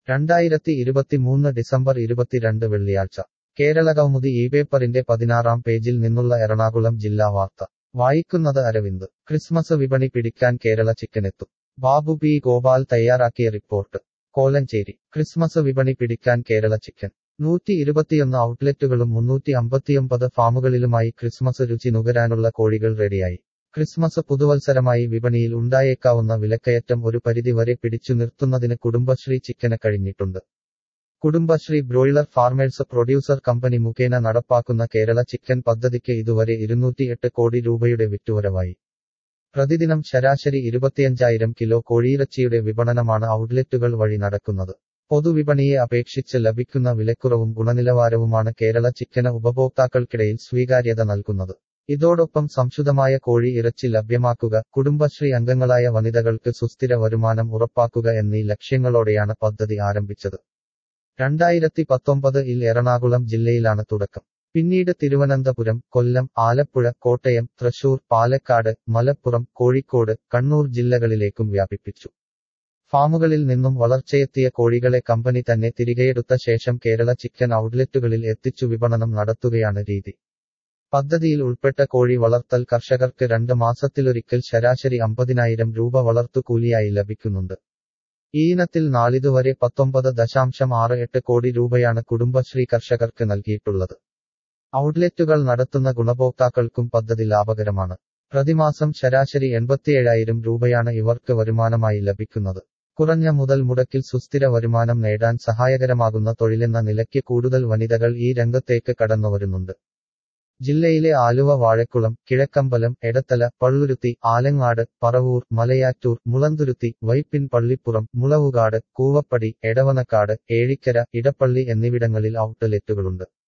രണ്ടായിരത്തി ഇരുപത്തിമൂന്ന് ഡിസംബർ ഇരുപത്തിരണ്ട് വെള്ളിയാഴ്ച കേരളകൗമുദി ഈ പേപ്പറിന്റെ പതിനാറാം പേജിൽ നിന്നുള്ള എറണാകുളം ജില്ലാ വാർത്ത വായിക്കുന്നത് അരവിന്ദ് ക്രിസ്മസ് വിപണി പിടിക്കാൻ കേരള ചിക്കനെത്തും ബാബു പി ഗോപാൽ തയ്യാറാക്കിയ റിപ്പോർട്ട് കോലഞ്ചേരി ക്രിസ്മസ് വിപണി പിടിക്കാൻ കേരള ചിക്കൻ നൂറ്റി ഇരുപത്തിയൊന്ന് ഔട്ട്ലെറ്റുകളും മുന്നൂറ്റി അമ്പത്തിയൊമ്പത് ഫാമുകളിലുമായി ക്രിസ്മസ് രുചി നുകരാനുള്ള കോഴികൾ റെഡിയായി ക്രിസ്മസ് പുതുവത്സരമായി വിപണിയിൽ ഉണ്ടായേക്കാവുന്ന വിലക്കയറ്റം ഒരു പരിധിവരെ പിടിച്ചു നിർത്തുന്നതിന് കുടുംബശ്രീ ചിക്കന് കഴിഞ്ഞിട്ടുണ്ട് Kudumbashree broiler farmers producer company മുഖേന നടപ്പാക്കുന്ന കേരള ചിക്കൻ പദ്ധതിക്ക് ഇതുവരെ ഇരുന്നൂറ്റിയെട്ട് കോടി രൂപയുടെ വിറ്റുവരവായി പ്രതിദിനം ശരാശരി ഇരുപത്തിയഞ്ചായിരം കിലോ കോഴിയിറച്ചിയുടെ വിപണനമാണ് ഔട്ട്ലെറ്റുകൾ വഴി നടക്കുന്നത് പൊതുവിപണിയെ അപേക്ഷിച്ച് ലഭിക്കുന്ന വിലക്കുറവും ഗുണനിലവാരവുമാണ് കേരള ചിക്കന് ഉപഭോക്താക്കൾക്കിടയിൽ സ്വീകാര്യത നൽകുന്നത് ഇതോടൊപ്പം സംശുദ്ധമായ കോഴി ഇറച്ചി ലഭ്യമാക്കുക കുടുംബശ്രീ അംഗങ്ങളായ വനിതകൾക്ക് സുസ്ഥിര വരുമാനം ഉറപ്പാക്കുക എന്നീ ലക്ഷ്യങ്ങളോടെയാണ് പദ്ധതി ആരംഭിച്ചത് രണ്ടായിരത്തി പത്തൊമ്പത് ഇൽ എറണാകുളം ജില്ലയിലാണ് തുടക്കം പിന്നീട് തിരുവനന്തപുരം കൊല്ലം ആലപ്പുഴ കോട്ടയം തൃശൂർ പാലക്കാട് മലപ്പുറം കോഴിക്കോട് കണ്ണൂർ ജില്ലകളിലേക്കും വ്യാപിപ്പിച്ചു ഫാമുകളിൽ നിന്നും വളർച്ചയെത്തിയ കോഴികളെ കമ്പനി തന്നെ തിരികെയെടുത്ത ശേഷം കേരള ചിക്കൻ ഔട്ട്ലെറ്റുകളിൽ എത്തിച്ചു വിപണനം നടത്തുകയാണ് രീതി പദ്ധതിയിൽ ഉൾപ്പെട്ട കോഴി വളർത്തൽ കർഷകർക്ക് രണ്ട് മാസത്തിലൊരിക്കൽ ശരാശരി അമ്പതിനായിരം രൂപ വളർത്തുകൂലിയായി ലഭിക്കുന്നുണ്ട് ഈ ഇനത്തിൽ നാളിതുവരെ പത്തൊമ്പത് ദശാംശം ആറ് എട്ട് കോടി രൂപയാണ് കുടുംബശ്രീ കർഷകർക്ക് നൽകിയിട്ടുള്ളത് ഔട്ട്ലെറ്റുകൾ നടത്തുന്ന ഗുണഭോക്താക്കൾക്കും പദ്ധതി ലാഭകരമാണ് പ്രതിമാസം ശരാശരി എൺപത്തിയേഴായിരം രൂപയാണ് ഇവർക്ക് വരുമാനമായി ലഭിക്കുന്നത് കുറഞ്ഞ മുതൽ മുടക്കിൽ സുസ്ഥിര വരുമാനം നേടാൻ സഹായകരമാകുന്ന തൊഴിലെന്ന നിലയ്ക്ക് കൂടുതൽ വനിതകൾ ഈ രംഗത്തേക്ക് കടന്നുവരുന്നുണ്ട് ജില്ലയിലെ ആലുവ വാഴക്കുളം കിഴക്കമ്പലം എടത്തല പള്ളുരുത്തി ആലങ്ങാട് പറവൂർ മലയാറ്റൂർ മുളന്തുരുത്തി വൈപ്പിൻ പള്ളിപ്പുറം മുളവുകാട് കൂവപ്പടി എടവനക്കാട് ഏഴിക്കര ഇടപ്പള്ളി എന്നിവിടങ്ങളിൽ ഔട്ട്ലെറ്റുകളുണ്ട്